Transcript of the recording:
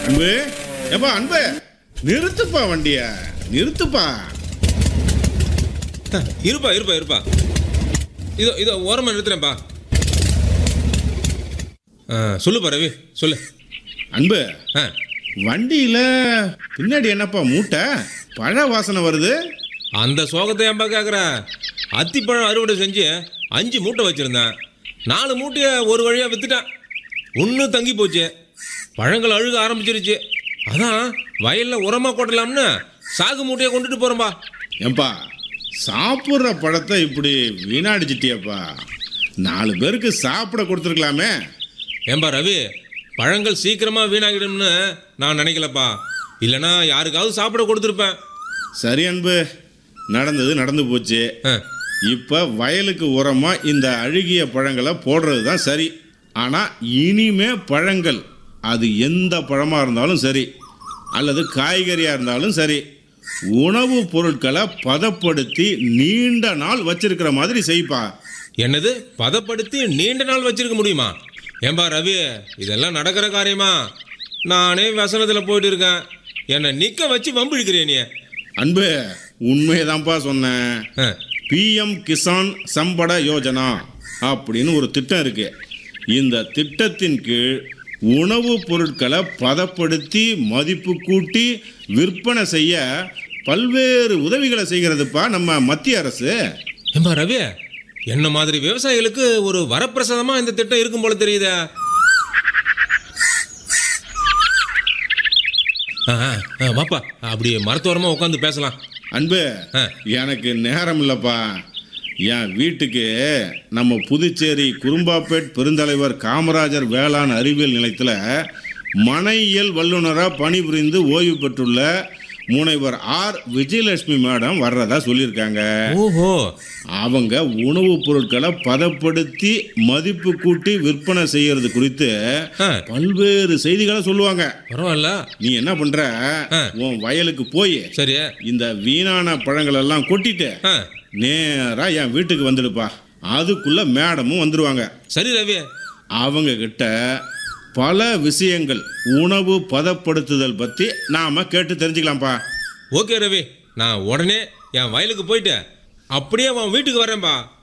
அன்பு ஏப்பா அன்பு நிறுத்துப்பா வண்டிய நிறுத்துப்பா அஹ், இருப்பா இருப்பா இருப்பா இதோ இதோ ஓரமாக நிறுத்துறேன்ப்பா ஆ, சொல்லுப்பா ரவி சொல்லு அன்பு ஆ வண்டியில பின்னாடி என்னப்பா மூட்டை பழ வாசனை வருது அந்த சோகத்தை ஏன்பா கேட்குற அத்திப்பழம் அறுவடை செஞ்சு அஞ்சு மூட்டை வச்சுருந்தேன் நாலு மூட்டையை ஒரு வழியாக விற்றுட்டேன் ஒன்று தங்கி போச்சு பழங்கள் அழுக ஆரம்பிச்சிருச்சு அதான் வயலில் உரமாக கொட்டலாம்னு சாகு மூட்டையை கொண்டுட்டு போகிறேன்பா ஏன்பா சாப்பிட்ற பழத்தை இப்படி வீணாடிச்சிட்டியப்பா நாலு பேருக்கு சாப்பிட கொடுத்துருக்கலாமே ஏன்பா ரவி பழங்கள் சீக்கிரமாக வீணாகிடும்னு நான் நினைக்கலப்பா இல்லைன்னா யாருக்காவது சாப்பிட கொடுத்துருப்பேன் சரி அன்பு நடந்தது நடந்து போச்சு ஆ இப்போ வயலுக்கு உரமா இந்த அழுகிய பழங்களை போடுறது தான் சரி ஆனால் இனிமே பழங்கள் அது எந்த பழமாக இருந்தாலும் சரி அல்லது காய்கறியாக இருந்தாலும் சரி உணவுப் பொருட்களை பதப்படுத்தி நீண்ட நாள் வச்சிருக்கிற மாதிரி செய்ப்பா என்னது பதப்படுத்தி நீண்ட நாள் வச்சிருக்க முடியுமா ஏன்பா ரவி இதெல்லாம் நடக்கிற காரியமா நானே வசனத்தில் போயிட்டு இருக்கேன் என்னை நிற்க வச்சு வம்பு இழுக்கிறிய நீ அன்பு உண்மையதான்ப்பா சொன்னேன் ஆ, பிஎம் கிசான் சம்பட யோஜனா அப்படின்னு ஒரு திட்டம் இருக்கு இந்த திட்டத்தின் கீழ் உணவுப் பொருட்களை பதப்படுத்தி மதிப்பு கூட்டி விற்பனை செய்ய பல்வேறு உதவிகளை செய்கிறதுப்பா நம்ம மத்திய அரசு ஏன்பா ரவி என்ன மாதிரி விவசாயிகளுக்கு ஒரு வரப்பிரசாதமாக இந்த திட்டம் இருக்கும் போல தெரியுதே ஆ, ஆ, ஆ, வாப்பா அப்படியே மருத்துவரமாக உட்காந்து பேசலாம் அன்பு ஆ. எனக்கு நேரம் இல்லைப்பா என் வீட்டுக்கு நம்ம புதுச்சேரி குறும்பாப்பேட் பெருந்தலைவர் காமராஜர் வேளாண் அறிவியல் நிலையத்தில் மனையியல் வல்லுநராக பணிபுரிந்து ஓய்வு பெற்றுள்ள முனைவர் ஆர் விஜயலட்சுமி மேடம் வர்றதா சொல்லியிருக்காங்க ஓஹோ அவங்க உணவுப் பொருட்களை பதப்படுத்தி மதிப்பு கூட்டி விற்பனை செய்யறது குறித்து ஆ, பல்வேறு செய்திகளை சொல்லுவாங்க பரவாயில்ல நீ என்ன பண்ற ஆ. உன் வயலுக்கு போய் சரி இந்த வீணான பழங்கள் எல்லாம் கொட்டிட்டு ஆ நேரா என் வீட்டுக்கு வந்துடுப்பா அதுக்குள்ள மேடமும் வந்துடுவாங்க சரி ரவி அவங்க கிட்ட பல விஷயங்கள் உணவு பதப்படுத்துதல் பத்தி நாம கேட்டு தெரிஞ்சுக்கலாம்ப்பா ஓகே ரவி நான் உடனே என் வயலுக்கு போயிட்டு அப்படியே அவன் வீட்டுக்கு வரேன்பா